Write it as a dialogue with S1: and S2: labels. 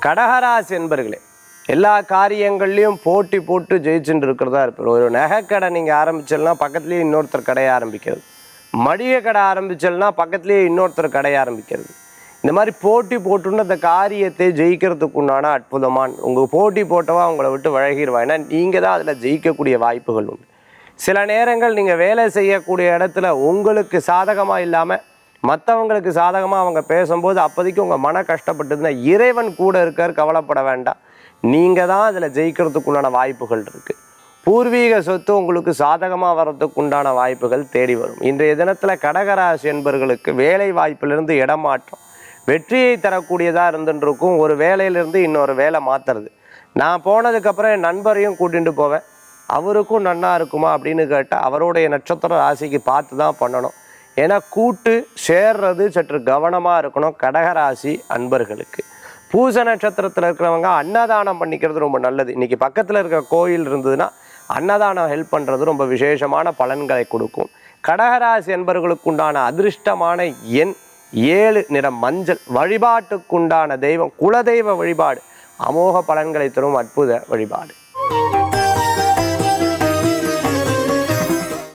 S1: கடகராசி என்பர்களே எல்லா காரியங்கள்லையும் போட்டி போட்டு ஜெயிச்சுட்டு இருக்கிறதா இருப்பார் ஒரு நகைக்கடை நீங்கள் ஆரம்பிச்சல்னா பக்கத்துலேயே இன்னொருத்தர் கடையை ஆரம்பிக்கிறது மளிகை கடை ஆரம்பிச்சல்னா பக்கத்துலேயே இன்னொருத்தர் கடையை ஆரம்பிக்கிறது இந்த மாதிரி போட்டி போட்டுன்னு அந்த காரியத்தை ஜெயிக்கிறதுக்கு உண்டான அற்புதமான உங்கள் போட்டி போட்டவா உங்களை விட்டு வழகிடுவா ஏன்னா நீங்கள் தான் அதில் ஜெயிக்கக்கூடிய வாய்ப்புகள் உண்டு சில நேரங்கள் நீங்கள் வேலை செய்யக்கூடிய இடத்துல உங்களுக்கு சாதகமாக இல்லாமல் மற்றவங்களுக்கு சாதகமாக அவங்க பேசும்போது அப்போதைக்கு உங்கள் மன கஷ்டப்பட்டதுன்னா இறைவன் கூட இருக்கார் கவலைப்பட வேண்டாம் நீங்கள் தான் அதில் ஜெயிக்கிறதுக்கு உண்டான வாய்ப்புகள் இருக்குது பூர்வீக சொத்து உங்களுக்கு சாதகமாக வர்றதுக்கு உண்டான வாய்ப்புகள் தேடி வரும் இன்றைய தினத்தில் கடகராசி என்பவர்களுக்கு வேலை வாய்ப்பிலிருந்து இடமாற்றம் வெற்றியை தரக்கூடியதாக இருந்துட்டு இருக்கும் ஒரு வேலையிலிருந்து இன்னொரு வேலை மாற்றுறது நான் போனதுக்கப்புறம் என் நண்பரையும் கூட்டிட்டு போவேன் அவருக்கும் நன்னா இருக்குமா அப்படின்னு கேட்டால் அவருடைய நட்சத்திர ராசிக்கு பார்த்து தான் பண்ணணும் ஏன்னா கூட்டு சேர்றது சற்று கவனமாக இருக்கணும் கடகராசி அன்பர்களுக்கு பூச நட்சத்திரத்தில் இருக்கிறவங்க அன்னதானம் பண்ணிக்கிறது ரொம்ப நல்லது இன்னைக்கு பக்கத்தில் இருக்கிற கோயில் இருந்ததுன்னா அன்னதானம் ஹெல்ப் பண்ணுறது ரொம்ப விசேஷமான பலன்களை கொடுக்கும் கடகராசி என்பவர்களுக்கு உண்டான அதிர்ஷ்டமான எண் ஏழு நிறம் மஞ்சள் வழிபாட்டுக்குண்டான தெய்வம் குலதெய்வ வழிபாடு அமோக பலன்களை தரும் அற்புத வழிபாடு